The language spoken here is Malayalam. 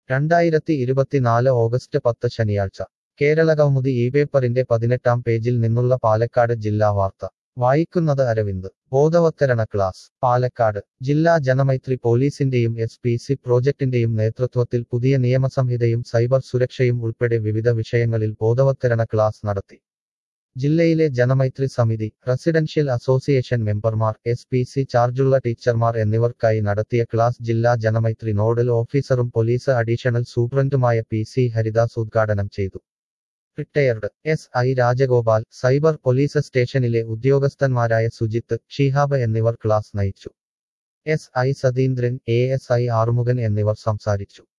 രണ്ടായിരത്തി ഇരുപത്തിനാല് ഓഗസ്റ്റ് പത്ത് ശനിയാഴ്ച കേരള കൗമുദി ഈ പേപ്പറിന്റെ പതിനെട്ടാം പേജിൽ നിന്നുള്ള പാലക്കാട് ജില്ലാ വാർത്ത വായിക്കുന്നത് അരവിന്ദ് ബോധവത്കരണ ക്ലാസ് പാലക്കാട് ജില്ലാ ജനമൈത്രി പോലീസിന്റെയും എസ് പി സി പ്രോജക്ടിന്റെയും നേതൃത്വത്തിൽ പുതിയ നിയമസംഹിതയും സൈബർ സുരക്ഷയും ഉൾപ്പെടെ വിവിധ വിഷയങ്ങളിൽ ബോധവത്കരണ ക്ലാസ് നടത്തി ജില്ലയിലെ ജനമൈത്രി സമിതി റെസിഡൻഷ്യൽ അസോസിയേഷൻ മെമ്പർമാർ എസ് പി സി ചാർജുള്ള ടീച്ചർമാർ എന്നിവർക്കായി നടത്തിയ ക്ലാസ് ജില്ലാ ജനമൈത്രി നോഡൽ ഓഫീസറും പോലീസ് അഡീഷണൽ സൂപ്രണ്ടുമായ പി സി ഹരിദാസ് ഉദ്ഘാടനം ചെയ്തു retired S I Rajagopal cyber police സ്റ്റേഷനിലെ ഉദ്യോഗസ്ഥന്മാരായ സുജിത്ത് ഷിഹാബ് എന്നിവർ ക്ലാസ് നയിച്ചു S I Satheendran A S I Arumukhan എന്നിവർ സംസാരിച്ചു